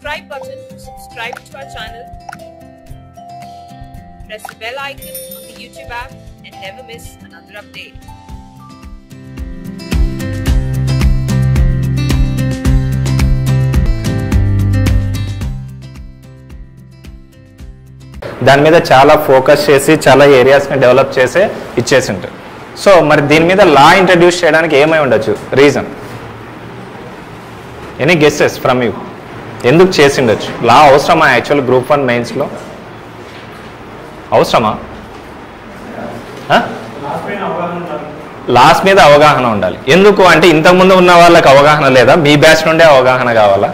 subscribe button to subscribe to our channel. Press the bell icon on the YouTube app and never miss another update. దాని మీద చాలా focus చేసి చాలా ఏరియాస్ని develop చేసి ఇచ్చేసి ఉంటారు సో మరి దీని మీద లా ఇంట్రడ్యూస్ చేయడానికి ఏమై ఉండొచ్చు reason any guesses from you ఎందుకు చేసి ఉండొచ్చు లా అవసరమా యాక్చువల్ గ్రూప్ వన్ మెయిన్స్లో అవసరమా లాస్ట్ మీద అవగాహన ఉండాలి ఎందుకు అంటే ఇంతకుముందు ఉన్న వాళ్ళకి అవగాహన లేదా మీ బ్యాచ్ నుండే అవగాహన కావాలా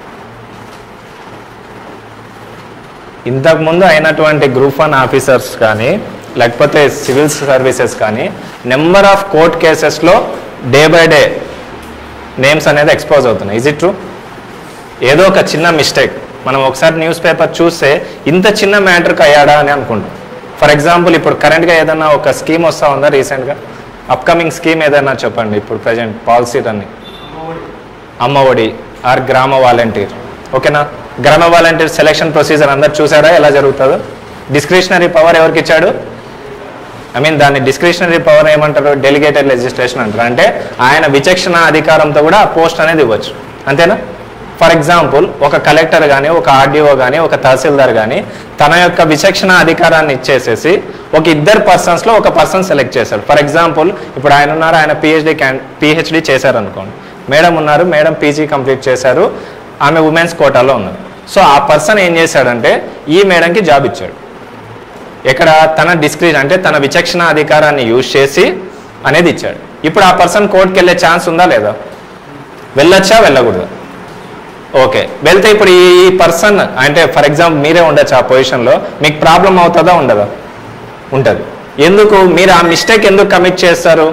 ఇంతకుముందు అయినటువంటి గ్రూప్ వన్ ఆఫీసర్స్ కానీ లేకపోతే సివిల్ సర్వీసెస్ కానీ నెంబర్ ఆఫ్ కోర్ట్ కేసెస్లో డే బై డే నేమ్స్ అనేది ఎక్స్పోజ్ అవుతున్నాయి ఇజ్ ఇట్ ట్రూ ఏదో ఒక చిన్న మిస్టేక్ మనం ఒకసారి న్యూస్ పేపర్ చూస్తే ఇంత చిన్న మ్యాటర్కి అయ్యాడా అని అనుకుంటాం ఫర్ ఎగ్జాంపుల్ ఇప్పుడు కరెంట్గా ఏదైనా ఒక స్కీమ్ వస్తూ ఉందా రీసెంట్గా అప్కమింగ్ స్కీమ్ ఏదైనా చెప్పండి ఇప్పుడు ప్రజెంట్ పాలసీ అన్ని అమ్మఒడి ఆర్ గ్రామ వాలంటీర్ ఓకేనా గ్రామ వాలంటీర్ సెలక్షన్ ప్రొసీజర్ అందరు చూసారా ఎలా జరుగుతుందో డిస్క్రిషనరీ పవర్ ఎవరికి ఇచ్చాడు ఐ మీన్ దాన్ని డిస్క్రిషనరీ పవర్ ఏమంటారు డెలిగేటెడ్ లెజిస్లేషన్ అంటారు అంటే ఆయన విచక్షణ అధికారంతో కూడా ఆ పోస్ట్ అనేది ఇవ్వచ్చు అంతేనా ఫర్ ఎగ్జాంపుల్ ఒక కలెక్టర్ కానీ ఒక ఆర్డీఓ కానీ ఒక తహసీల్దార్ కానీ తన యొక్క విచక్షణ అధికారాన్ని ఇచ్చేసేసి ఒక ఇద్దరు పర్సన్స్లో ఒక పర్సన్ సెలెక్ట్ చేశారు ఫర్ ఎగ్జాంపుల్ ఇప్పుడు ఆయన ఉన్నారు ఆయన పిహెచ్డి క్యాన్ పిహెచ్డి చేశారు అనుకోండి మేడం ఉన్నారు మేడం పీజీ కంప్లీట్ చేశారు ఆమె ఉమెన్స్ కోటాలో ఉన్నారు సో ఆ పర్సన్ ఏం చేశాడంటే ఈ మేడంకి జాబ్ ఇచ్చాడు ఎక్కడ తన డిస్క్రిజ్ అంటే తన విచక్షణ అధికారాన్ని యూజ్ చేసి అనేది ఇచ్చాడు ఇప్పుడు ఆ పర్సన్ కోర్టుకి వెళ్ళే ఛాన్స్ ఉందా లేదా వెళ్ళొచ్చా వెళ్ళకూడదు ఓకే వెళ్తే ఇప్పుడు ఈ పర్సన్ అంటే ఫర్ ఎగ్జాంపుల్ మీరే ఉండొచ్చు ఆ పొజిషన్లో మీకు ప్రాబ్లం అవుతుందా ఉండదా ఉంటుంది ఎందుకు మీరు ఆ మిస్టేక్ ఎందుకు కమిట్ చేస్తారు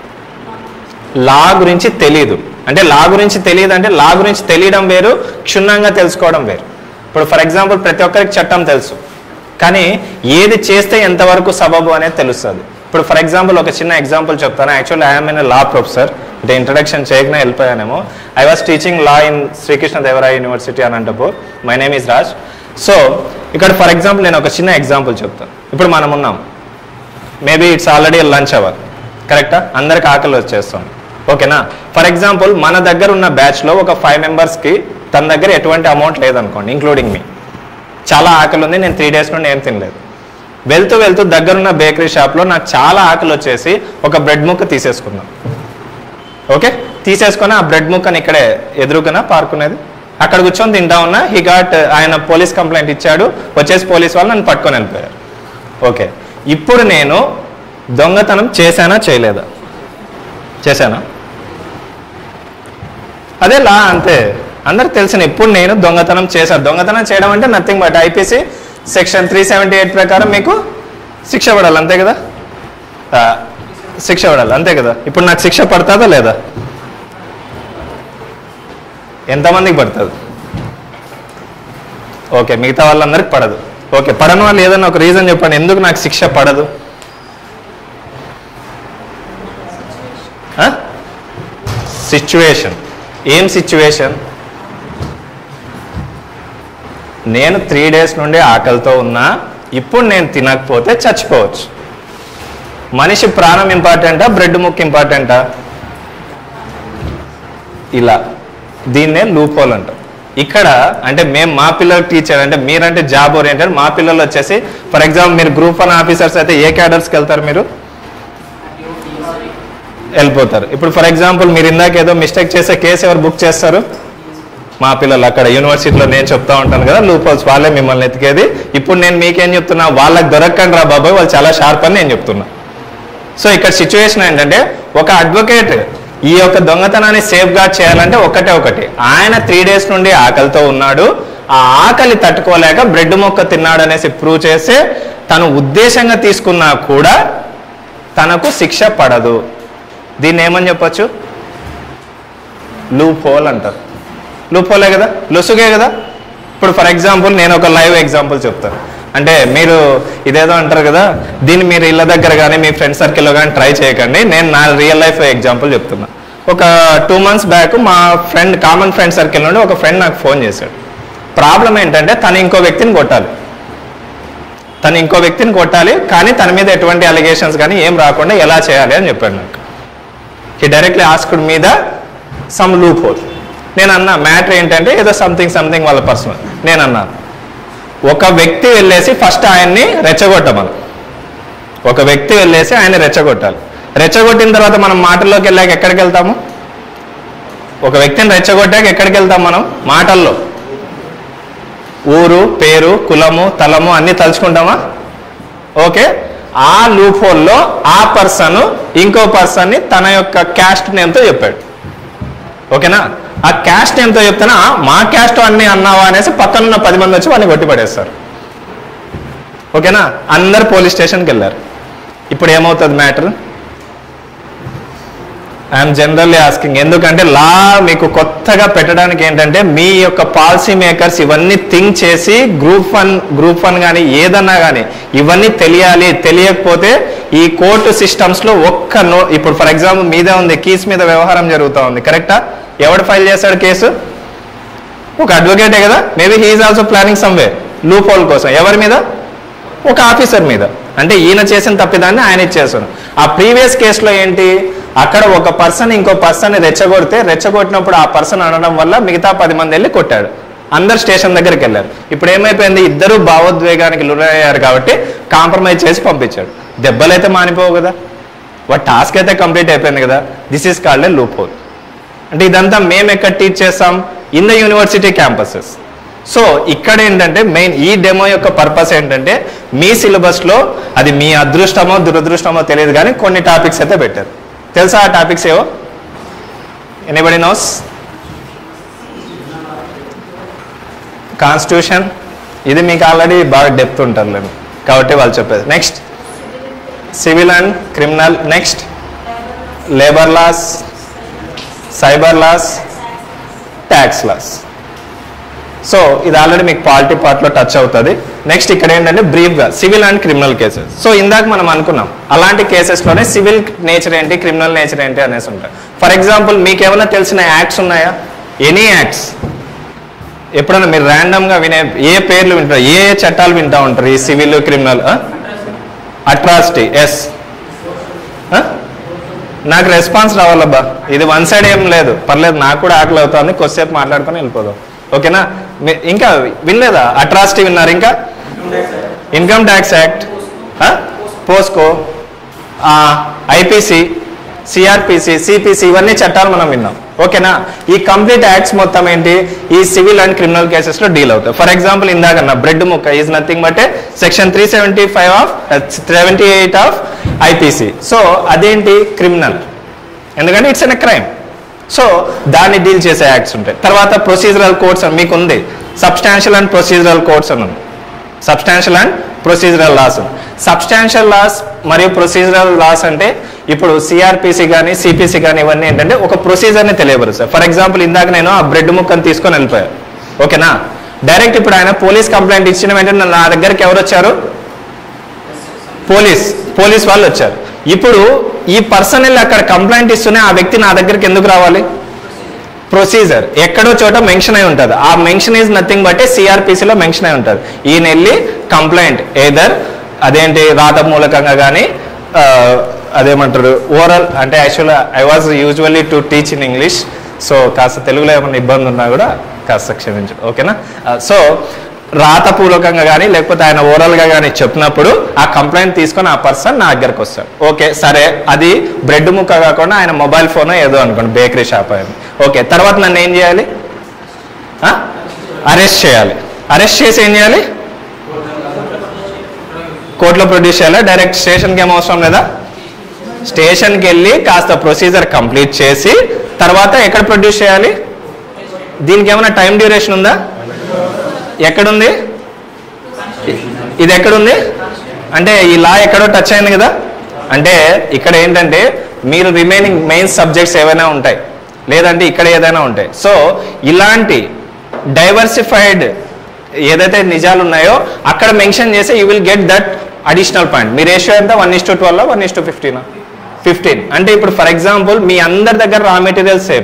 లా గురించి తెలియదు అంటే లా గురించి తెలియదు అంటే లా గురించి తెలియడం వేరు క్షుణ్ణంగా తెలుసుకోవడం వేరు ఇప్పుడు ఫర్ ఎగ్జాంపుల్ ప్రతి ఒక్కరికి చట్టం తెలుసు కానీ ఏది చేస్తే ఎంతవరకు సబబు అనేది తెలుస్తుంది ఇప్పుడు ఫర్ ఎగ్జాంపుల్ ఒక చిన్న ఎగ్జాంపుల్ చెప్తాను actually I'm in law professor అంటే ఇంట్రడక్షన్ చేయకనే వెళ్ళిపోయానేమో I was teaching law in Srikrishna Devaraya university Anantapur my name is Raj so ఇక్కడ ఫర్ ఎగ్జాంపుల్ నేను ఒక చిన్న ఎగ్జాంపుల్ చెప్తాను ఇప్పుడు మనం ఉన్నాం maybe it's already lunch hour కరెక్టా అందరికి ఆకలి వచ్చేస్తాం ఓకేనా ఫర్ ఎగ్జాంపుల్ మన దగ్గర ఉన్న బ్యాచ్లో ఒక ఫైవ్ మెంబర్స్కి తన దగ్గర ఎటువంటి అమౌంట్ లేదనుకోండి ఇంక్లూడింగ్ మీ చాలా ఆకలి ఉంది నేను త్రీ డేస్ నుండి ఏం తినలేదు వెళ్తూ వెళ్తూ దగ్గరున్న బేకరీ షాప్లో నాకు చాలా ఆకలి వచ్చేసి ఒక బ్రెడ్ ముక్క తీసేసుకున్నాం ఓకే తీసేసుకొని ఆ బ్రెడ్ ముక్కని ఇక్కడే ఎదురుకున్నా పార్కునేది అక్కడ కూర్చొని తింటా ఉన్నా హీ గాట్ ఆయన పోలీస్ కంప్లైంట్ ఇచ్చాడు వచ్చేసి పోలీస్ వాళ్ళు నన్ను పట్టుకొని వెళ్ళిపోయారు ఓకే ఇప్పుడు నేను దొంగతనం చేశానా చేయలేదా చేశానా అదే లా అంతే అందరికి తెలిసిన ఇప్పుడు నేను దొంగతనం చేశాను దొంగతనం చేయడం అంటే nothing but IPC section three seventy eight ప్రకారం మీకు శిక్ష పడాలి అంతే కదా ఆ, శిక్ష పడాలి అంతే కదా ఇప్పుడు నాకు శిక్ష పడుతుందా లేదా ఎంతమందికి పడుతుంది ఓకే మిగతా వాళ్ళందరికి పడదు ఓకే పడని వాళ్ళు ఏదైనా ఒక రీజన్ చెప్పండి ఎందుకు నాకు శిక్ష పడదు సిచ్యువేషన్ ఏం సిచ్యువేషన్ నేను త్రీ డేస్ నుండి ఆకలితో ఉన్నా ఇప్పుడు నేను తినకపోతే చచ్చిపోవచ్చు మనిషి ప్రాణం ఇంపార్టెంటా బ్రెడ్ ముక్క ఇంపార్టెంటా ఇలా దీన్నే లూపోల్ అంటాం ఇక్కడ అంటే మేము మా పిల్లలకు టీచర్ అంటే మీరంటే జాబ్ ఓరియంటెడ్ మా పిల్లలు వచ్చేసి ఫర్ ఎగ్జాంపుల్ మీరు గ్రూప్ వన్ ఆఫీసర్స్ అయితే ఏ క్యాడర్స్కి వెళ్తారు మీరు వెళ్ళిపోతారు ఇప్పుడు ఫర్ ఎగ్జాంపుల్ మీరు ఇందాక ఏదో మిస్టేక్ చేసే కేసు ఎవరు బుక్ చేస్తారు మా పిల్లలు అక్కడ యూనివర్సిటీలో నేను చెప్తా ఉంటాను కదా లూపోల్స్ వాళ్ళే మిమ్మల్ని ఎతికేది ఇప్పుడు నేను మీకేం చెప్తున్నా వాళ్ళకి దొరకండి రా బాబాయ్ వాళ్ళు చాలా షార్ప్ అని నేను చెప్తున్నా సో ఇక్కడ సిచ్యువేషన్ ఏంటంటే ఒక అడ్వకేట్ ఈ యొక్క దొంగతనాన్ని సేఫ్ గార్డ్ చేయాలంటే ఒకటే ఒకటి ఆయన త్రీ డేస్ నుండి ఆకలితో ఉన్నాడు ఆ ఆకలి తట్టుకోలేక బ్రెడ్ మొక్క తిన్నాడు అనేసి ప్రూవ్ చేస్తే తను ఉద్దేశంగా తీసుకున్నా కూడా తనకు శిక్ష పడదు దీన్ని ఏమని చెప్పొచ్చు లూప్ హోల్ అంటారు లూప్ హోలే కదా లొసుగే కదా ఇప్పుడు ఫర్ ఎగ్జాంపుల్ నేను ఒక లైవ్ ఎగ్జాంపుల్ చెప్తాను అంటే మీరు ఇదేదో అంటారు కదా దీన్ని మీరు ఇళ్ళ దగ్గర కానీ మీ ఫ్రెండ్ సర్కిల్లో కానీ ట్రై చేయకండి నేను నా రియల్ లైఫ్ ఎగ్జాంపుల్ చెప్తున్నా ఒక టూ మంత్స్ బ్యాక్ మా ఫ్రెండ్ కామన్ ఫ్రెండ్ సర్కిల్ నుండి ఒక ఫ్రెండ్ నాకు ఫోన్ చేశాడు ప్రాబ్లం ఏంటంటే తను ఇంకో వ్యక్తిని కొట్టాలి తను ఇంకో వ్యక్తిని కొట్టాలి కానీ తన మీద ఎటువంటి అలిగేషన్స్ కానీ ఏం రాకుండా ఎలా చేయాలి అని చెప్పాడు నాకు హీ డైరెక్ట్లీ ఆస్కుడ్ మీద సమ్ లూప్ హోల్ నేను అన్నా మ్యాటర్ ఏంటంటే ఏదో సంథింగ్ సంథింగ్ వాళ్ళ పర్సనల్ నేను అన్నాను ఒక వ్యక్తి వెళ్ళేసి ఫస్ట్ ఆయన్ని రెచ్చగొట్టమను ఒక వ్యక్తి వెళ్ళేసి ఆయన రెచ్చగొట్టాలి రెచ్చగొట్టిన తర్వాత మనం మాటల్లోకి వెళ్ళాక ఎక్కడికి వెళ్తాము ఒక వ్యక్తిని రెచ్చగొట్టాక ఎక్కడికి వెళ్తాం మనం మాటల్లో ఊరు పేరు కులము తలము అన్ని తలుచుకుంటామా ఓకే ఆ లూప్ హోల్లో ఆ పర్సన్ ఇంకో పర్సన్ని తన యొక్క క్యాస్ట్ నేమ్తో చెప్పాడు ఓకేనా ఆ క్యాస్ట్ నేమ్తో చెప్తానా మా క్యాస్ట్ అన్ని అన్నావా అనేసి పక్కనున్న పది మంది వచ్చి వాడిని కొట్టి పడేస్తారు ఓకేనా అందరు పోలీస్ స్టేషన్కి వెళ్ళారు ఇప్పుడు ఏమవుతుంది మ్యాటర్ ఐఎమ్ జనరల్లీ ఆస్కింగ్ ఎందుకంటే లా మీకు కొత్తగా పెట్టడానికి ఏంటంటే మీ యొక్క పాలసీ మేకర్స్ ఇవన్నీ థింక్ చేసి గ్రూప్ వన్ గ్రూప్ వన్ కానీ ఏదన్నా కానీ ఇవన్నీ తెలియాలి తెలియకపోతే ఈ కోర్టు సిస్టమ్స్లో ఒక్క నో ఇప్పుడు ఫర్ ఎగ్జాంపుల్ మీదే ఉంది కీస్ మీద వ్యవహారం జరుగుతూ ఉంది కరెక్టా ఎవడు ఫైల్ చేశాడు కేసు ఒక అడ్వకేటే కదా maybe he is also planning some way loophole కోసం ఎవరి మీద ఒక ఆఫీసర్ మీద అంటే ఈయన చేసిన తప్పిదాన్ని ఆయన ఇచ్చేసాను ఆ ప్రీవియస్ కేసులో ఏంటి అక్కడ ఒక పర్సన్ ఇంకో పర్సన్ రెచ్చగొడితే రెచ్చగొట్టినప్పుడు ఆ పర్సన్ అనడం వల్ల మిగతా పది మంది వెళ్ళి కొట్టాడు అందరు స్టేషన్ దగ్గరికి వెళ్ళారు ఇప్పుడు ఏమైపోయింది ఇద్దరు భావోద్వేగానికి లోనయ్యారు కాబట్టి కాంప్రమైజ్ చేసి పంపించాడు దెబ్బలైతే మానిపోవు కదా వాటి టాస్క్ అయితే కంప్లీట్ అయిపోయింది కదా this is called a loophole అంటే ఇదంతా మేము ఎక్కడ టీచ్ చేస్తాం in the university campuses so ఇక్కడ ఏంటంటే మెయిన్ ఈ డెమో యొక్క పర్పస్ ఏంటంటే మీ సిలబస్లో అది మీ అదృష్టమో దురదృష్టమో తెలియదు కానీ కొన్ని టాపిక్స్ అయితే పెట్టారు తెలుసా ఆ టాపిక్స్ ఏవో ఎనీబడి నోస్ కాన్స్టిట్యూషన్ ఇది మీకు ఆల్రెడీ బాగా డెప్త్ ఉంటారులేండి కాబట్టి వాళ్ళు చెప్పేది next civil and criminal next labour laws cyber laws tax laws so ఇది ఆల్రెడీ మీకు పాలిటీ పార్ట్లో టచ్ అవుతుంది నెక్స్ట్ ఇక్కడ ఏంటంటే బ్రీఫ్గా civil and criminal cases so ఇందాక మనం అనుకున్నాం అలాంటి కేసెస్లోనే సివిల్ నేచర్ ఏంటి క్రిమినల్ నేచర్ ఏంటి అనేసి ఉంటాయి ఫర్ ఎగ్జాంపుల్ మీకు ఏమైనా తెలిసిన యాక్ట్స్ ఉన్నాయా ఎనీ యాక్ట్స్ ఎప్పుడైనా మీరు ర్యాండమ్గా వినే ఏ పేర్లు వింటారు ఏ ఏ చట్టాలు వింటా ఉంటారు ఈ సివిల్ క్రిమినల్ అట్రాసిటీ ఎస్ నాకు రెస్పాన్స్ రావాలబ్బా ఇది వన్ సైడ్ ఏం లేదు పర్లేదు నాకు కూడా ఆకలి అవుతుంది కొద్దిసేపు మాట్లాడుకొని వెళ్ళిపోదాం ఓకేనా మీ- ఇంకా వినలేదా అట్రాసిటీ విన్నారు ఇంకా income tax act POCSO IPC CrPC CPC ఇవన్నీ చట్టాలు మనం విన్నాం ఓకేనా ఈ కంప్లీట్ యాక్ట్స్ మొత్తం ఏంటి ఈ సివిల్ అండ్ క్రిమినల్ కేసెస్ లో డీల్ అవుతాయి ఫర్ ఎగ్జాంపుల్ ఇందాకన్నా బ్రెడ్ ముక్క is nothing but section three seventy five of seventy eight of IPC so అదేంటి క్రిమినల్ ఎందుకంటే ఇట్స్ ఎన్ క్రైమ్ సో దాన్ని డీల్ చేసే యాక్ట్స్ ఉంటాయి తర్వాత ప్రొసీజరల్ కోడ్స్ అని మీకు ఉంది సబ్స్టాన్షియల్ అండ్ ప్రొసీజరల్ కోడ్స్ అని ఉంది substantial and procedural laws substantial laws మరియు ప్రొసీజరల్ లాస్ అంటే ఇప్పుడు సిఆర్పిసి కానీ సిపిసి కానీ ఇవన్నీ ఏంటంటే ఒక ప్రొసీజర్ని తెలియబరుస్తాయి ఫర్ ఎగ్జాంపుల్ ఇందాక నేను ఆ బ్రెడ్ ముక్కను తీసుకొని వెళ్ళిపోయాను ఓకేనా డైరెక్ట్ ఇప్పుడు ఆయన పోలీస్ కంప్లైంట్ ఇచ్చిన వెంటనే నా దగ్గరికి ఎవరు వచ్చారు పోలీస్ పోలీస్ వాళ్ళు వచ్చారు ఇప్పుడు ఈ పర్సన్ వెళ్ళి అక్కడ కంప్లైంట్ ఇస్తూనే ఆ వ్యక్తి నా దగ్గరికి ఎందుకు రావాలి ప్రొసీజర్ ఎక్కడో చోట మెన్షన్ అయి ఉంటుంది ఆ మెన్షన్ ఈజ్ నథింగ్ బట్ సిఆర్పిసిలో మెన్షన్ అయి ఉంటుంది ఈయన వెళ్ళి కంప్లైంట్ ఏదర్ అదేంటి రాత మూలకంగా కానీ అదేమంటారు ఓవరాల్ అంటే యాక్చువల్గా I was usually to teach in English so కాస్త తెలుగులో ఏమైనా ఇబ్బంది ఉన్నా కూడా కాస్త క్షమించు ఓకేనా సో రాతపూర్వకంగా కానీ లేకపోతే ఆయన ఓరల్గా కానీ చెప్పినప్పుడు ఆ కంప్లైంట్ తీసుకొని ఆ పర్సన్ నా దగ్గరకు వస్తాడు ఓకే సరే అది బ్రెడ్ ముక్క కాకుండా ఆయన మొబైల్ ఫోన్ ఏదో అనుకోండి బేకరీ షాప్ అయింది ఓకే తర్వాత నన్ను ఏం చేయాలి అరెస్ట్ చేయాలి అరెస్ట్ చేసి ఏం చేయాలి కోర్టులో ప్రొడ్యూస్ చేయాలా డైరెక్ట్ స్టేషన్కి ఏం అవసరం లేదా స్టేషన్కి వెళ్ళి కాస్త ప్రొసీజర్ కంప్లీట్ చేసి తర్వాత ఎక్కడ ప్రొడ్యూస్ చేయాలి దీనికి ఏమైనా టైం డ్యూరేషన్ ఉందా ఎక్కడుంది ఇది ఎక్కడుంది అంటే ఈ లా ఎక్కడో టచ్ అయింది కదా అంటే ఇక్కడ ఏంటంటే మీరు రిమైనింగ్ మెయిన్ సబ్జెక్ట్స్ ఏవైనా ఉంటాయి లేదంటే ఇక్కడ ఏదైనా ఉంటాయి సో ఇలాంటి డైవర్సిఫైడ్ ఏదైతే నిజాలు ఉన్నాయో అక్కడ మెన్షన్ చేస్తే you will get that additional point మీ రేషియో ఎంత one is to twelve one is to fifteen fifteen అంటే ఇప్పుడు ఫర్ ఎగ్జాంపుల్ మీ అందరి దగ్గర రా మెటీరియల్ సేమ్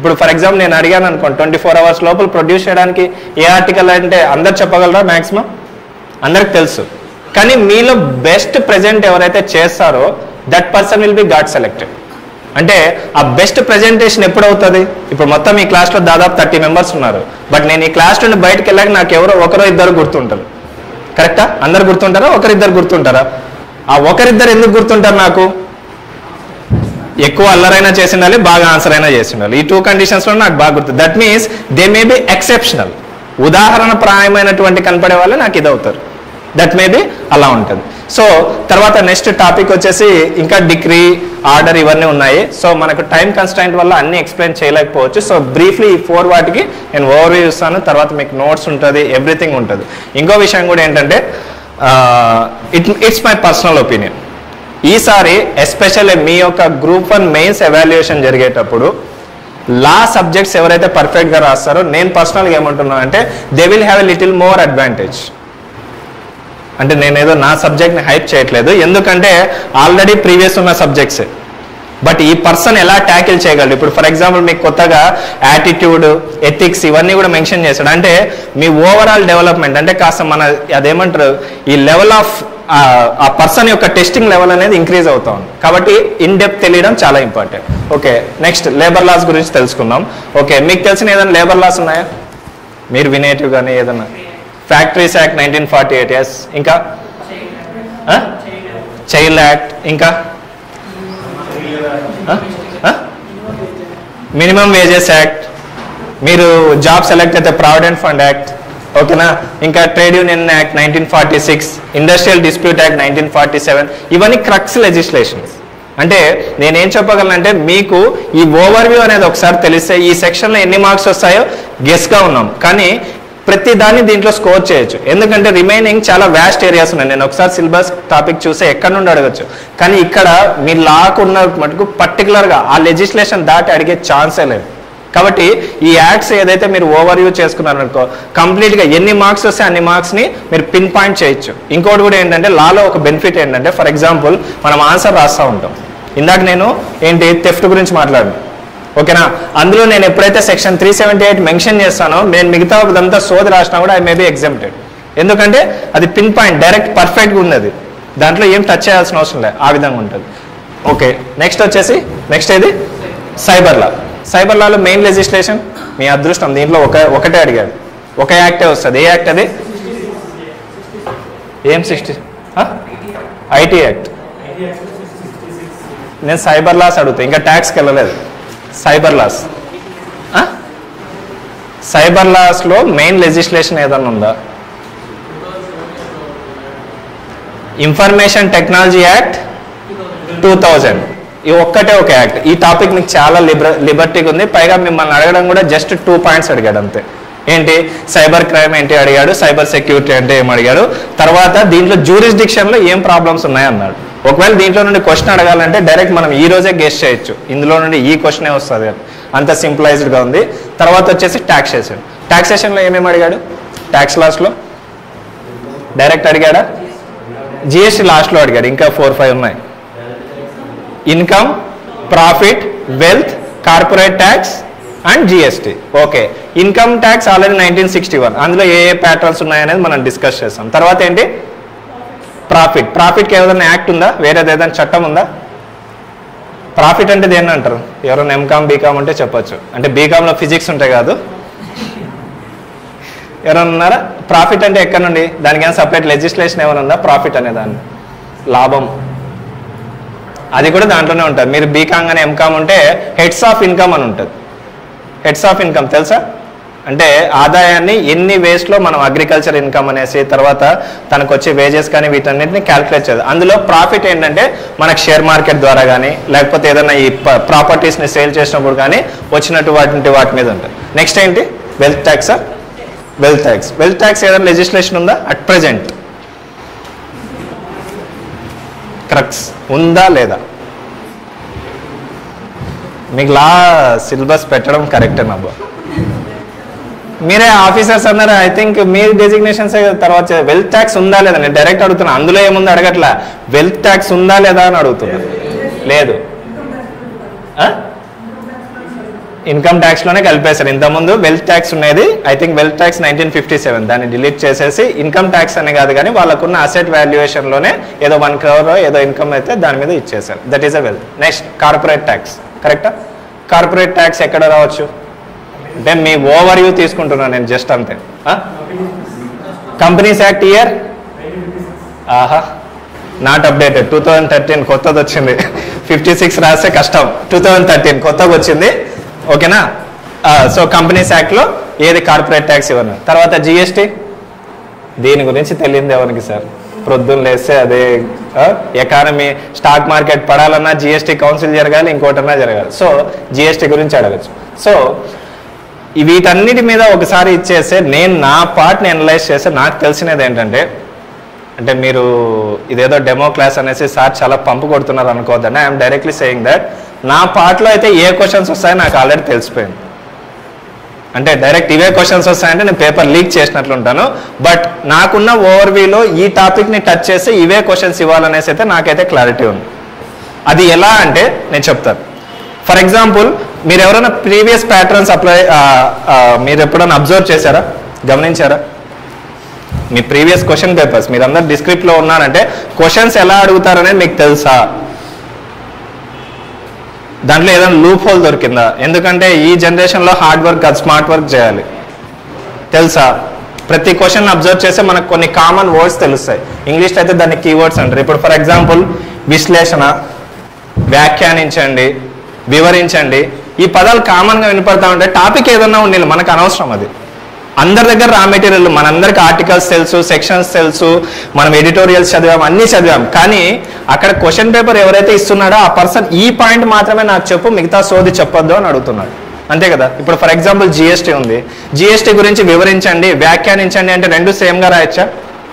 ఇప్పుడు ఫర్ ఎగ్జాంపుల్ నేను అడిగాను అనుకోండి ట్వంటీ ఫోర్ అవర్స్ లోపల ప్రొడ్యూస్ చేయడానికి ఏ ఆర్టికల్ అంటే అందరు చెప్పగలరా మ్యాక్సిమం అందరికి తెలుసు కానీ మీలో బెస్ట్ ప్రెజెంట్ ఎవరైతే చేస్తారో that person will be got selected అంటే ఆ బెస్ట్ ప్రెజెంటేషన్ ఎప్పుడు అవుతుంది ఇప్పుడు మొత్తం ఈ క్లాస్లో దాదాపు థర్టీ మెంబర్స్ ఉన్నారు బట్ నేను ఈ క్లాస్ నుండి బయటకు వెళ్ళాక నాకు ఎవరో ఒకరో ఇద్దరు గుర్తుంటారు కరెక్టా అందరు గుర్తుంటారా ఒకరిద్దరు గుర్తుంటారా ఆ ఒకరిద్దరు ఎందుకు గుర్తుంటారు నాకు ఎక్కువ అల్లరైనా చేసి ఉండాలి బాగా ఆన్సర్ అయినా చేసి ఉండాలి ఈ టూ కండిషన్స్లో నాకు బాగా గుర్తు that means they may be exceptional ఉదాహరణ ప్రాయమైనటువంటి కనపడే వాళ్ళు నాకు ఇది అవుతారు దట్ మే బి అలా ఉంటుంది సో తర్వాత నెక్స్ట్ టాపిక్ వచ్చేసి ఇంకా డిగ్రీ ఆర్డర్ ఇవన్నీ ఉన్నాయి సో మనకు టైం కన్స్టెంట్ వల్ల అన్ని ఎక్స్ప్లెయిన్ చేయలేకపోవచ్చు సో బ్రీఫ్లీ ఈ ఫోర్ వాటికి నేను ఓవర్ వ్యూ ఇస్తాను తర్వాత మీకు నోట్స్ ఉంటుంది ఎవ్రీథింగ్ ఉంటుంది ఇంకో విషయం కూడా ఏంటంటే it it's my personal opinion ఈసారి ఎస్పెషల్లీ మీ యొక్క గ్రూప్ వన్ మెయిన్స్ ఎవాల్యుయేషన్ జరిగేటప్పుడు లా సబ్జెక్ట్స్ ఎవరైతే పర్ఫెక్ట్గా రాస్తారో నేను పర్సనల్గా ఏమంటున్నాను అంటే they will have a little more advantage అంటే నేను ఏదో నా సబ్జెక్ట్ని హైప్ చేయట్లేదు ఎందుకంటే ఆల్రెడీ ప్రీవియస్ ఉన్న సబ్జెక్ట్సే బట్ ఈ పర్సన్ ఎలా ట్యాకిల్ చేయగలడు ఇప్పుడు ఫర్ ఎగ్జాంపుల్ మీకు కొత్తగా యాటిట్యూడ్ ఎథిక్స్ ఇవన్నీ కూడా మెన్షన్ చేశాడు అంటే మీ ఓవరాల్ డెవలప్మెంట్ అంటే కాస్త మన అదేమంటారు ఈ లెవెల్ ఆఫ్ ఆ పర్సన్ యొక్క టెస్టింగ్ లెవెల్ అనేది ఇంక్రీజ్ అవుతా ఉంది కాబట్టి ఇన్ డెప్త్ తెలియడం చాలా important okay next labour laws గురించి తెలుసుకుందాం ఓకే మీకు తెలిసిన ఏదైనా లేబర్ లాస్ ఉన్నాయా మీరు వినేటివ్ కానీ ఏదన్నా factories act nineteen forty eight ఎస్ ఇంకా చైల్డ్ యాక్ట్ ఇంకా మినిమం వేజెస్ యాక్ట్ మీరు జాబ్ సెలెక్ట్ అయితే ప్రావిడెంట్ ఫండ్ యాక్ట్ ఓకేనా ఇంకా trade union act nineteen forty six industrial dispute act nineteen forty seven ఇవన్నీ క్రక్స్ లెజిస్లేషన్స్ అంటే నేనేం చెప్పగలనంటే మీకు ఈ ఓవర్ వ్యూ అనేది ఒకసారి తెలిస్తే ఈ సెక్షన్లో ఎన్ని మార్క్స్ వస్తాయో గెస్గా ఉన్నాం కానీ ప్రతి దాన్ని దీంట్లో స్కోర్ చేయొచ్చు ఎందుకంటే రిమైనింగ్ చాలా వ్యాస్ట్ ఏరియాస్ ఉన్నాయి నేను ఒకసారి సిలబస్ టాపిక్ చూస్తే ఎక్కడి నుండి అడగచ్చు కానీ ఇక్కడ మీ లాకున్న మటుకు పర్టికులర్గా ఆ లెజిస్లేషన్ దాటి అడిగే ఛాన్సే లేదు కాబట్టి ఈ యాక్ట్స్ ఏదైతే మీరు ఓవర్ వ్యూ చేసుకున్నారనుకో కంప్లీట్గా ఎన్ని మార్క్స్ వస్తే అన్ని మార్క్స్ని మీరు పిన్ పాయింట్ చేయొచ్చు ఇంకోటి కూడా ఏంటంటే లాలో ఒక బెనిఫిట్ ఏంటంటే ఫర్ ఎగ్జాంపుల్ మనం ఆన్సర్ రాస్తూ ఉంటాం ఇందాక నేను ఏంటి థెఫ్ట్ గురించి మాట్లాడాను ఓకేనా అందులో నేను ఎప్పుడైతే section three seventy eight mention చేస్తానో నేను మిగతా ఇదంతా సోది రాసినా కూడా ఐ మే బి ఎగ్జామ్టెడ్ ఎందుకంటే అది పిన్ పాయింట్ డైరెక్ట్ పర్ఫెక్ట్గా ఉన్నది దాంట్లో ఏం టచ్ చేయాల్సిన అవసరం లేదు ఆ విధంగా ఉంటుంది ఓకే నెక్స్ట్ వచ్చేసి నెక్స్ట్ ఏది సైబర్ లా సైబర్ లాలో మెయిన్ లెజిస్లేషన్ మీ అదృష్టం దీంట్లో ఒక ఒకటే అడిగాడు ఒక యాక్టే వస్తుంది ఏ యాక్ట్ అది ఏం సిక్స్టీ ఐటీ యాక్ట్ నేను సైబర్ లాస్ అడుగుతా ఇంకా ట్యాక్స్కి వెళ్ళలేదు సైబర్ లాస్ సైబర్ లాస్లో మెయిన్ లెజిస్లేషన్ ఏదన్నా ఉందా information technology act two thousand ఈ ఒక్కటే ఒక యాక్ట్ ఈ టాపిక్ మీకు చాలా లిబర్ లిబర్టీగా ఉంది పైగా మిమ్మల్ని అడగడం కూడా జస్ట్ టూ పాయింట్స్ అడిగాడు అంతే ఏంటి సైబర్ క్రైమ్ ఏంటి అడిగాడు సైబర్ సెక్యూరిటీ అంటే ఏం అడిగాడు తర్వాత దీంట్లో జ్యూరిస్డిక్షన్లో ఏం ప్రాబ్లమ్స్ ఉన్నాయన్నాడు ఒకవేళ దీంట్లో నుండి క్వశ్చన్ అడగాలంటే డైరెక్ట్ మనం ఈ రోజే గెస్ట్ చేయొచ్చు ఇందులో నుండి ఈ క్వశ్చనే వస్తుంది అని అంత సింప్లైజ్డ్గా ఉంది తర్వాత వచ్చేసి ట్యాక్సేషన్ ట్యాక్సేషన్లో ఏమేమి అడిగాడు ట్యాక్స్ లాస్లో డైరెక్ట్ అడిగాడా జిఎస్టీ లాస్ట్లో అడిగాడు ఇంకా ఫోర్ ఫైవ్ ఉన్నాయి income profit wealth corporate tax and GST okay income tax already nineteen sixty one అందులో ఏ ఏ ప్యాటర్న్స్ ఉన్నాయనేది మనం డిస్కస్ చేస్తాం తర్వాత ఏంటి ప్రాఫిట్ ప్రాఫిట్కి ఏదైనా యాక్ట్ ఉందా వేరేది ఏదైనా చట్టం ఉందా ప్రాఫిట్ అంటే దేన్ని అంటారు ఎవరైనా ఎంకామ్ బీకామ్ అంటే చెప్పొచ్చు అంటే బీకామ్లో ఫిజిక్స్ ఉంటాయి కాదు ఎవరైనా ఉన్నారా ప్రాఫిట్ అంటే ఎక్కడ నుండి దానికి ఏమైనా సపరేట్ లెజిస్లేషన్ ఏమైనా ఉందా ప్రాఫిట్ అనే దాన్ని లాభం అది కూడా దాంట్లోనే ఉంటుంది మీరు బీకామ్ కానీ ఎంకామ్ ఉంటే హెడ్స్ ఆఫ్ ఇన్కమ్ అని ఉంటుంది హెడ్స్ ఆఫ్ ఇన్కమ్ తెలుసా అంటే ఆదాయాన్ని ఎన్ని వేస్లో మనం అగ్రికల్చర్ ఇన్కమ్ అనేసి తర్వాత తనకు వచ్చే వేజెస్ కానీ వీటన్నిటిని క్యాల్కులేట్ చేయదు అందులో ప్రాఫిట్ ఏంటంటే మనకు షేర్ మార్కెట్ ద్వారా కానీ లేకపోతే ఏదైనా ఈ ప్రాపర్టీస్ని సేల్ చేసినప్పుడు కానీ వచ్చినట్టు వాటి వాటి మీద ఉంటుంది నెక్స్ట్ ఏంటి వెల్త్ ట్యాక్సా వెల్త్ ట్యాక్స్ వెల్త్ ట్యాక్స్ ఏదైనా లెజిస్లేషన్ ఉందా అట్ ప్రజెంట్ క్రక్స్ ఉందా లేదా మీకు లా సిలబస్ పెట్టడం కరెక్టే నబ్బా మీరే ఆఫీసర్స్ అన్నారు ఐ థింక్ మీ డెసిగ్నేషన్స్ తర్వాత వెల్త్ ట్యాక్స్ ఉందా లేదా నేను డైరెక్ట్ అడుగుతున్నా అందులో ఏముంది అడగట్లా వెల్త్ ట్యాక్స్ ఉందా లేదా అని అడుగుతున్నా లేదు ఆ? ఇన్కమ్ ట్యాక్స్ లోనే కలిపేశారు ఇంతకుముందు వెల్త్ ట్యాక్స్ ఉండేది I think wealth tax nineteen fifty seven దాన్ని డిలీట్ చేసేసి ఇన్కమ్ ట్యాక్స్ అని కాదు కానీ వాళ్ళకున్న అసెట్ వాల్యుయేషన్ లోనే ఏదో వన్ క్రోర్ ఏదో ఇన్కమ్ అయితే దాని మీద ఇచ్చేసారు that is a wealth next corporate tax కరెక్టా కార్పొరేట్ ట్యాక్స్ ఎక్కడ రావచ్చు అంటే మీ ఓవర్ వ్యూ తీసుకుంటున్నాను నేను జస్ట్ అంతే కంపెనీస్ యాక్ట్ ఇయర్ ఆహా not updated two thousand thirteen కొత్తది వచ్చింది ఫిఫ్టీ సిక్స్ రాస్తే కష్టం టూ థౌజండ్ థర్టీన్ కొత్తగా వచ్చింది ఓకేనా సో కంపెనీస్ యాక్ట్లో ఏది కార్పొరేట్ ట్యాక్స్ ఇవ్వను తర్వాత జిఎస్టీ దీని గురించి తెలియదు ఎవరికి సార్ ప్రొద్దున లేస్తే అదే ఎకానమీ స్టాక్ మార్కెట్ పడాలన్నా జిఎస్టీ కౌన్సిల్ జరగాలి ఇంకోటన్నా జరగాలి సో జిఎస్టీ గురించి అడగచ్చు సో ఈ వీటన్నిటి మీద ఒకసారి ఇచ్చేస్తే నేను నా పార్ట్ని అనలైజ్ చేస్తే నాకు తెలిసినది ఏంటంటే అంటే మీరు ఇదేదో డెమో క్లాస్ అనేసి సార్ చాలా పంపు కొడుతున్నారు అనుకోవద్దండి ఐఎమ్ డైరెక్ట్లీ సేయింగ్ దట్ నా పార్ట్లో అయితే ఏ క్వశ్చన్స్ వస్తాయో నాకు ఆల్రెడీ తెలిసిపోయింది అంటే డైరెక్ట్ ఇవే క్వశ్చన్స్ వస్తాయంటే నేను పేపర్ లీక్ చేసినట్లు ఉంటాను బట్ నాకున్న ఓవర్వ్యూలో ఈ టాపిక్ని టచ్ చేసి ఇవే క్వశ్చన్స్ ఇవ్వాలనేసి అయితే నాకైతే క్లారిటీ ఉంది అది ఎలా అంటే నేను చెప్తాను ఫర్ ఎగ్జాంపుల్ మీరు ఎవరైనా ప్రీవియస్ ప్యాటర్న్స్ అప్లై మీరు ఎప్పుడైనా అబ్జర్వ్ చేశారా గమనించారా మీ ప్రీవియస్ క్వశ్చన్ పేపర్స్ మీరందరు డిస్క్రిప్ట్లో ఉన్నారంటే క్వశ్చన్స్ ఎలా అడుగుతారనేది మీకు తెలుసా దాంట్లో ఏదైనా లూప్ హోల్ దొరికిందా ఎందుకంటే ఈ జనరేషన్లో హార్డ్ వర్క్ కాదు స్మార్ట్ వర్క్ చేయాలి తెలుసా ప్రతి క్వశ్చన్ అబ్జర్వ్ చేస్తే మనకు కొన్ని కామన్ వర్డ్స్ తెలుస్తాయి ఇంగ్లీష్లో అయితే దాన్ని కీవర్డ్స్ అంటారు ఇప్పుడు ఫర్ ఎగ్జాంపుల్ విశ్లేషణ వ్యాఖ్యానించండి వివరించండి ఈ పదాలు కామన్గా వినపడతా ఉంటే టాపిక్ ఏదన్నా ఉండాలి మనకు అనవసరం అది అందరి దగ్గర రా మెటీరియల్ మనందరికి ఆర్టికల్స్ తెలుసు సెక్షన్స్ తెలుసు మనం ఎడిటోరియల్స్ చదివాం అన్నీ చదివాం కానీ అక్కడ క్వశ్చన్ పేపర్ ఎవరైతే ఇస్తున్నాడో ఆ పర్సన్ ఈ పాయింట్ మాత్రమే నాకు చెప్పు మిగతా సోది చెప్పొద్దు అని అడుగుతున్నాడు అంతే కదా ఇప్పుడు ఫర్ ఎగ్జాంపుల్ జిఎస్టీ ఉంది జిఎస్టీ గురించి వివరించండి వ్యాఖ్యానించండి అంటే రెండు సేమ్గా రాయొచ్చా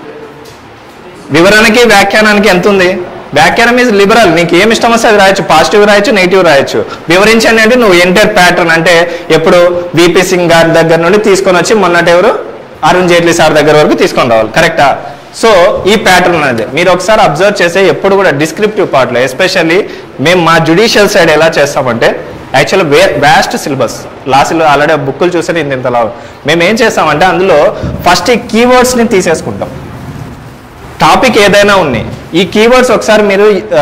వివరణకి వ్యాఖ్యానానికి ఎంత ఉంది వ్యాఖ్యానం ఈజ్ లిబరల్ నీకు ఏమి ఇష్టం వస్తే అది రాయొచ్చు పాజిటివ్ రాయొచ్చు నెగిటివ్ రాయొచ్చు వివరించండి అంటే నువ్వు ఎంటర్ ప్యాటర్న్ అంటే ఎప్పుడు విపి సింగ్ గారి దగ్గర నుండి తీసుకొని వచ్చి మొన్నటి ఎవరు అరుణ్ జైట్లీ సార్ దగ్గర వరకు తీసుకొని రావాలి కరెక్టా సో ఈ ప్యాటర్న్ అనేది మీరు ఒకసారి అబ్జర్వ్ చేసే ఎప్పుడు కూడా డిస్క్రిప్టివ్ పార్ట్లో ఎస్పెషల్లీ మేము మా జుడిషియల్ సైడ్ ఎలా చేస్తామంటే యాక్చువల్ వే వ్యాస్ట్ సిలబస్ లాస్ట్లో ఆల్రెడీ బుక్కులు చూస్తే ఇంత ఇంతలా మేము ఏం చేస్తామంటే అందులో ఫస్ట్ ఈ కీవర్డ్స్ని తీసేసుకుంటాం టాపిక్ ఏదైనా ఉన్నాయి ఈ కీవర్డ్స్ ఒకసారి మీరు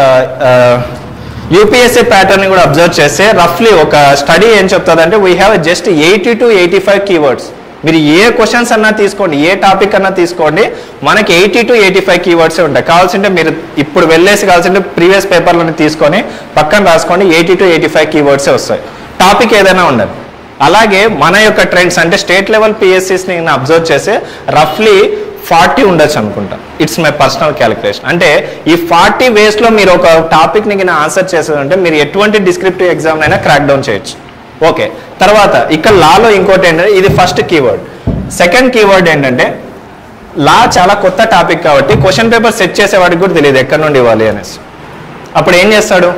యూపీఎస్సీ ప్యాటర్న్ కూడా అబ్జర్వ్ చేస్తే రఫ్లీ ఒక స్టడీ ఏం చెప్తుందంటే we have just eighty to eighty five keywords మీరు ఏ క్వశ్చన్స్ అన్నా తీసుకోండి ఏ టాపిక్ అన్నా తీసుకోండి మనకి ఎయిటీ టు ఎయిటీ ఫైవ్ కీవర్డ్సే ఉంటాయి కావాల్సింటే మీరు ఇప్పుడు వెళ్ళేసి కావాల్సింటే ప్రీవియస్ పేపర్లను తీసుకొని పక్కన రాసుకోండి ఎయిటీ టు ఎయిటీ ఫైవ్ కీవర్డ్సే వస్తాయి టాపిక్ ఏదైనా ఉండదు అలాగే మన యొక్క ట్రెండ్స్ అంటే స్టేట్ లెవెల్ పిఎస్సీస్ని నేను అబ్జర్వ్ చేసి రఫ్లీ ఫార్టీ ఉండొచ్చు అనుకుంటా ఇట్స్ మై పర్సనల్ క్యాలిక్యులేషన్ అంటే ఈ ఫార్టీ వేస్లో మీరు ఒక టాపిక్ని కింద ఆన్సర్ చేసేదంటే మీరు ఎటువంటి డిస్క్రిప్టివ్ ఎగ్జామ్ అయినా క్రాక్ డౌన్ చేయొచ్చు ఓకే తర్వాత ఇక్కడ లాలో ఇంకోటి ఏంటంటే ఇది ఫస్ట్ కీవర్డ్ సెకండ్ కీవర్డ్ ఏంటంటే లా చాలా కొత్త టాపిక్ కాబట్టి క్వశ్చన్ పేపర్ సెట్ చేసేవాడికి కూడా తెలియదు ఎక్కడి నుండి ఇవ్వాలి అనేసి అప్పుడు ఏం చేస్తాడు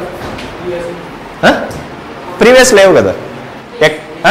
ప్రీవియస్ లేవు కదా ఎక్- ఆ?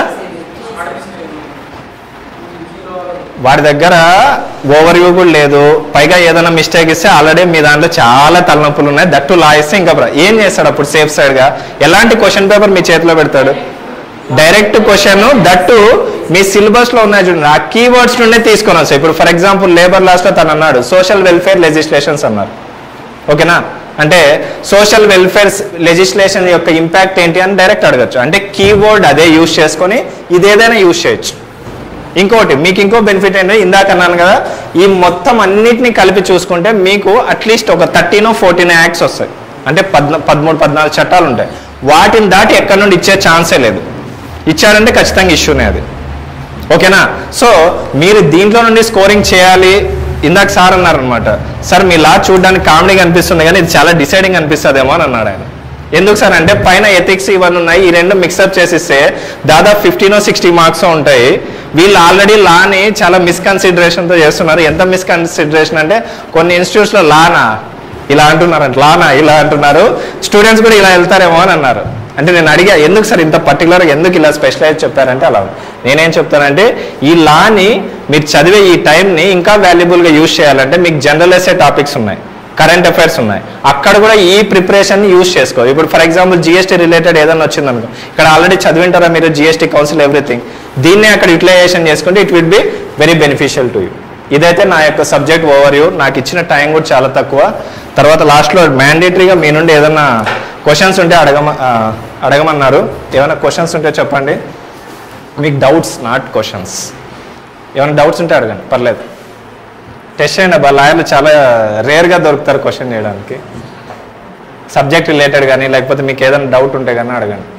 వాడి దగ్గర ఓవర్ వ్యూ కూడా లేదు పైగా ఏదైనా మిస్టేక్ ఇస్తే ఆల్రెడీ మీ దాంట్లో చాలా తలనొప్పులు ఉన్నాయి దట్టు లా ఇస్తే ఇంకా ప్ర- ఏం చేస్తాడు అప్పుడు సేఫ్ సైడ్గా ఎలాంటి క్వశ్చన్ పేపర్ మీ చేతిలో పెడతాడు డైరెక్ట్ క్వశ్చన్ దట్టు మీ సిలబస్లో ఉన్నాయి చూడండి ఆ కీవర్డ్స్ నుండే తీసుకొని వస్తాయి ఇప్పుడు ఫర్ ఎగ్జాంపుల్ లేబర్ లాస్ట్లో తను అన్నాడు సోషల్ వెల్ఫేర్ లెజిస్లేషన్స్ అన్నారు ఓకేనా అంటే సోషల్ వెల్ఫేర్ లెజిస్లేషన్ యొక్క ఇంపాక్ట్ ఏంటి అని డైరెక్ట్ అడగచ్చు అంటే కీవర్డ్ అదే యూజ్ చేసుకొని ఇదేదైనా యూజ్ చేయొచ్చు ఇంకోటి మీకు ఇంకో బెనిఫిట్ ఏంటంటే ఇందాక అన్నాను కదా ఈ మొత్తం అన్నిటిని కలిపి చూసుకుంటే మీకు అట్లీస్ట్ ఒక థర్టీనో ఫోర్టీన్ యాక్ట్స్ వస్తాయి అంటే పద్న పదమూడు పద్నాలుగు చట్టాలు ఉంటాయి వాటిని దాటి ఎక్కడి నుండి ఇచ్చే ఛాన్సే లేదు ఇచ్చారంటే ఖచ్చితంగా ఇష్యూనే అది ఓకేనా సో మీరు దీంట్లో నుండి స్కోరింగ్ చేయాలి ఇందాక సార్ అన్నారు అనమాట సార్ మీ లా చూడడానికి కామెడీగా అనిపిస్తుంది కానీ ఇది చాలా డిసైడింగ్ అనిపిస్తుందేమో అని అన్నాడు ఆయన ఎందుకు సార్ అంటే పైన ఎథిక్స్ ఇవన్నీ ఉన్నాయి ఈ రెండు మిక్సప్ చేసిస్తే దాదాపు ఫిఫ్టీనో సిక్స్టీ మార్క్స్ ఉంటాయి వీళ్ళు ఆల్రెడీ లాని చాలా మిస్కన్సిడరేషన్తో చేస్తున్నారు ఎంత మిస్కన్సిడరేషన్ అంటే కొన్ని ఇన్స్టిట్యూట్స్లో లానా ఇలా అంటున్నారంట లానా ఇలా అంటున్నారు స్టూడెంట్స్ కూడా ఇలా వెళ్తారేమో అని అన్నారు అంటే నేను అడిగా ఎందుకు సార్ ఇంత పర్టికులర్ ఎందుకు ఇలా స్పెషలైజ్ చెప్పారంటే అలా ఉంది. నేనేం చెప్తానంటే ఈ లాని మీరు చదివే ఈ టైంని ఇంకా వాల్యుబుల్గా యూజ్ చేయాలంటే మీకు జనరల్ ఎస్ఏ టాపిక్స్ ఉన్నాయి కరెంట్ అఫైర్స్ ఉన్నాయి అక్కడ కూడా ఈ ప్రిపరేషన్ యూస్ చేసుకో ఇప్పుడు ఫర్ ఎగ్జాంపుల్ జిఎస్టీ రిలేటెడ్ ఏదైనా వచ్చింది అనుకో ఇక్కడ ఆల్రెడీ చదివింటారా మీరు జిఎస్టీ కౌన్సిల్ ఎవ్రీథింగ్ దీన్నే అక్కడ యూటిలైజేషన్ చేసుకుంటే it will be very beneficial to you ఇదైతే నా యొక్క సబ్జెక్ట్ ఓవర్ యూ నాకు ఇచ్చిన టైం కూడా చాలా తక్కువ తర్వాత లాస్ట్లో మ్యాండేటరీగా మీ నుండి ఏదైనా క్వశ్చన్స్ ఉంటే అడగమ ఆ, అడగమన్నారు ఏమైనా క్వశ్చన్స్ ఉంటే చెప్పండి మీకు డౌట్స్ నాట్ క్వశ్చన్స్ ఏమైనా డౌట్స్ ఉంటే అడగండి పర్లేదు టెస్ట్ చేయండి అబ్బా లాయర్లు చాలా రేర్గా దొరుకుతారు క్వశ్చన్ చేయడానికి సబ్జెక్ట్ రిలేటెడ్ కానీ లేకపోతే మీకు ఏదైనా డౌట్ ఉంటే కానీ అడగండి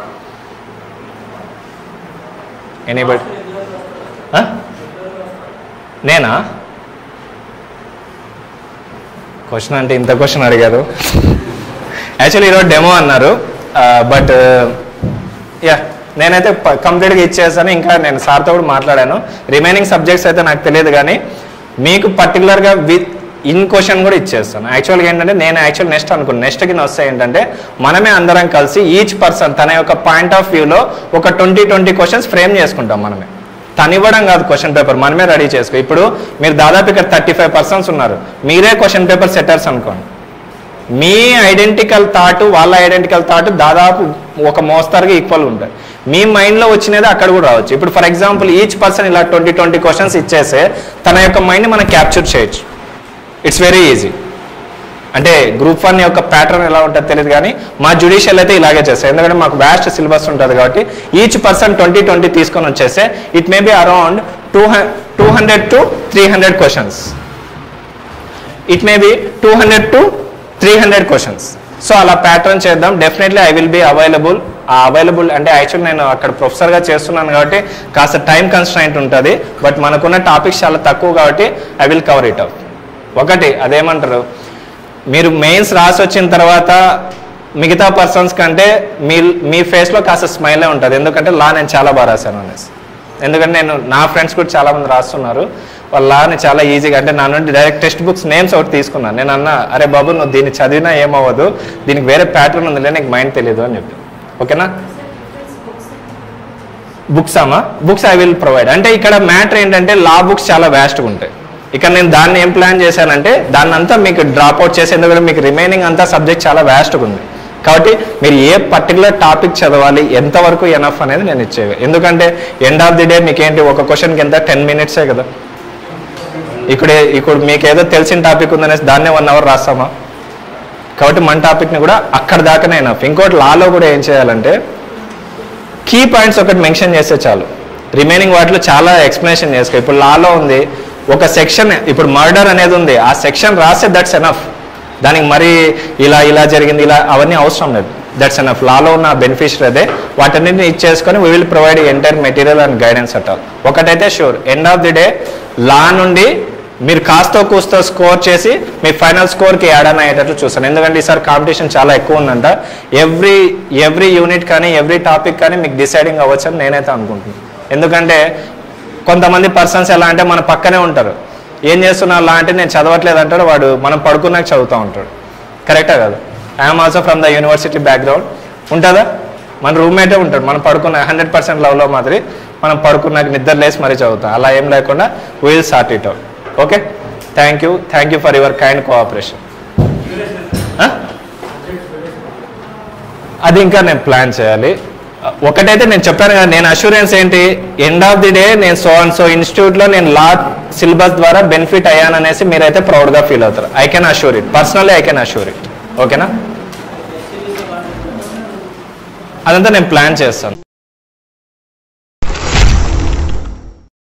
ఎనీబడి నేనా క్వశ్చన్ అంటే ఇంత క్వశ్చన్ అడిగారు యాక్చువల్లీ ఈరోజు డెమో అన్నారు బట్ యా నేనైతే కంప్లీట్గా ఇచ్చేసాను ఇంకా నేను సార్తో కూడా మాట్లాడాను రిమైనింగ్ సబ్జెక్ట్స్ అయితే నాకు తెలియదు కానీ మీకు పర్టికులర్గా విత్ ఇన్ క్వశ్చన్ కూడా ఇచ్చేస్తాను యాక్చువల్గా ఏంటంటే నేను యాక్చువల్ నెక్స్ట్ అనుకున్నాను నెక్స్ట్ కింద వస్తే ఏంటంటే మనమే అందరం కలిసి ఈచ్ పర్సన్ తన యొక్క పాయింట్ ఆఫ్ వ్యూలో ఒక ట్వంటీ ట్వంటీ క్వశ్చన్స్ ఫ్రేమ్ చేసుకుంటాం మనమే తను ఇవ్వడం కాదు క్వశ్చన్ పేపర్ మనమే రెడీ చేసుకో ఇప్పుడు మీరు దాదాపు ఇక్కడ థర్టీ ఫైవ్ పర్సన్స్ ఉన్నారు మీరే క్వశ్చన్ పేపర్ సెట్టర్స్ అనుకోండి మీ ఐడెంటికల్ థాట్ వాళ్ళ ఐడెంటికల్ థాట్ దాదాపు ఒక మోస్తారుగా ఈక్వల్ ఉంటాయి మీ మైండ్లో వచ్చినది అక్కడ కూడా రావచ్చు ఇప్పుడు ఫర్ ఎగ్జాంపుల్ ఈచ్ పర్సన్ ఇలా ట్వంటీ ట్వంటీ క్వశ్చన్స్ ఇచ్చేస్తే తన యొక్క మైండ్ని మనం క్యాప్చర్ చేయొచ్చు ఇట్స్ వెరీ ఈజీ అంటే గ్రూప్ వన్ యొక్క ప్యాటర్న్ ఎలా ఉంటుందో తెలియదు కానీ మా జుడిషియల్ అయితే ఇలాగే చేస్తాయి ఎందుకంటే మాకు వ్యాస్ట్ సిలబస్ ఉంటుంది కాబట్టి ఈచ్ పర్సన్ ట్వంటీ ట్వంటీ తీసుకొని వచ్చేస్తే it may be around two two hundred to three hundred questions it may be two hundred to three hundred questions so అలా ప్యాటర్న్ చేద్దాం definitely I will be available ah available అంటే actual నేను అక్కడ ప్రొఫెసర్గా చేస్తున్నాను కాబట్టి కాస్త టైం కన్స్ట్రైంట్ ఉంటుంది బట్ మనకున్న టాపిక్స్ చాలా తక్కువ కాబట్టి I will cover it up ఒకటి అదేమంటారు మీరు మెయిన్స్ రాసి వచ్చిన తర్వాత మిగతా పర్సన్స్ కంటే మీ మీ ఫేస్లో కాస్త స్మైలే ఉంటుంది ఎందుకంటే లా నేను చాలా బాగా రాశాను అనేసి ఎందుకంటే నేను నా ఫ్రెండ్స్ కూడా చాలా మంది రాస్తున్నారు వాళ్ళ లాని చాలా ఈజీగా అంటే నా నుండి డైరెక్ట్ టెక్స్ట్ బుక్స్ నేమ్స్ ఒకటి తీసుకున్నాను నేను అన్న అరే బాబు నువ్వు దీన్ని చదివినా ఏమవ్వదు దీనికి వేరే ప్యాటర్న్ ఉందిలే నీకు మైండ్ తెలియదు అని చెప్పి ఓకేనా బుక్స్ అమ్మా బుక్స్ ఐ విల్ ప్రొవైడ్ అంటే ఇక్కడ మ్యాటర్ ఏంటంటే లా బుక్స్ చాలా వ్యాస్ట్గా ఉంటాయి ఇక్కడ నేను దాన్ని ఏం ప్లాన్ చేశానంటే దాన్ని అంతా మీకు డ్రాప్ అవుట్ చేసి ఎందుకంటే మీకు రిమైనింగ్ అంతా సబ్జెక్ట్ చాలా వ్యాస్ట్గా ఉంది కాబట్టి మీరు ఏ పర్టికులర్ టాపిక్ చదవాలి ఎంతవరకు ఎనఫ్ అనేది నేను ఇచ్చేవి ఎందుకంటే ఎండ్ ఆఫ్ ది డే మీకు ఏంటి ఒక క్వశ్చన్కి ఎంత టెన్ మినిట్సే కదా ఇక్కడ ఇప్పుడు మీకు ఏదో తెలిసిన టాపిక్ ఉందనేసి దాన్నే వన్ అవర్ రాస్తామా కాబట్టి మన టాపిక్ని కూడా అక్కడ దాకానే ఎనఫ్ ఇంకోటి లాలో కూడా ఏం చేయాలంటే కీ పాయింట్స్ ఒకటి మెన్షన్ చేస్తే చాలు రిమైనింగ్ వాటిలో చాలా ఎక్స్ప్లెనేషన్ చేసుకో ఇప్పుడు లాలో ఉంది ఒక సెక్షన్ ఇప్పుడు మర్డర్ అనేది ఉంది ఆ సెక్షన్ రాస్తే దట్స్ ఎనఫ్ దానికి మరి ఇలా ఇలా జరిగింది ఇలా అవన్నీ అవసరం లేదు దట్స్ ఎనఫ్ లాలో ఉన్న బెనిఫిషియరీ అదే వాటన్నిటిని ఇచ్చేసుకొని we will provide entire material and guidance at all ఒకటైతే sure end of the day law నుండి మీరు కాస్తో కూస్తో స్కోర్ చేసి మీ ఫైనల్ స్కోర్కి యాడ్ అని అయ్యేటట్లు చూస్తాను ఎందుకంటే ఈసారి కాంపిటీషన్ చాలా ఎక్కువ ఉందంట ఎవ్రీ ఎవ్రీ యూనిట్ కానీ ఎవ్రీ టాపిక్ కానీ మీకు డిసైడింగ్ అవ్వచ్చు అని నేనైతే అనుకుంటున్నాను ఎందుకంటే కొంతమంది పర్సన్స్ ఎలా అంటే మన పక్కనే ఉంటారు ఏం చేస్తున్నారు లా అంటే నేను చదవట్లేదు అంటాడు వాడు మనం పడుకున్నాక చదువుతూ ఉంటాడు కరెక్టా కాదు I'm also from the university background ఉంటుందా మన రూమ్మేటే ఉంటాడు మనం పడుకున్న హండ్రెడ్ పర్సెంట్ లవ్లో మాదిరి మనం పడుకున్నాక నిద్ర లేసి మరీ చదువుతాం అలా ఏం లేకుండా will sort it out okay thank you thank you for your kind cooperation అది ఇంకా నేను ప్లాన్ చేయాలి ఒకటైతే నేను చెప్పాను కదా నేను అష్యూరెన్స్ ఏంటి ఎండ్ ఆఫ్ ది డే నేను సో అండ్ సో ఇన్స్టిట్యూట్లో నేను లా సిలబస్ ద్వారా బెనిఫిట్ అయ్యాననేసి మీరైతే ప్రౌడ్గా ఫీల్ అవుతారు I can assure it personally I can assure it ఓకేనా అదంతా నేను ప్లాన్ చేస్తాను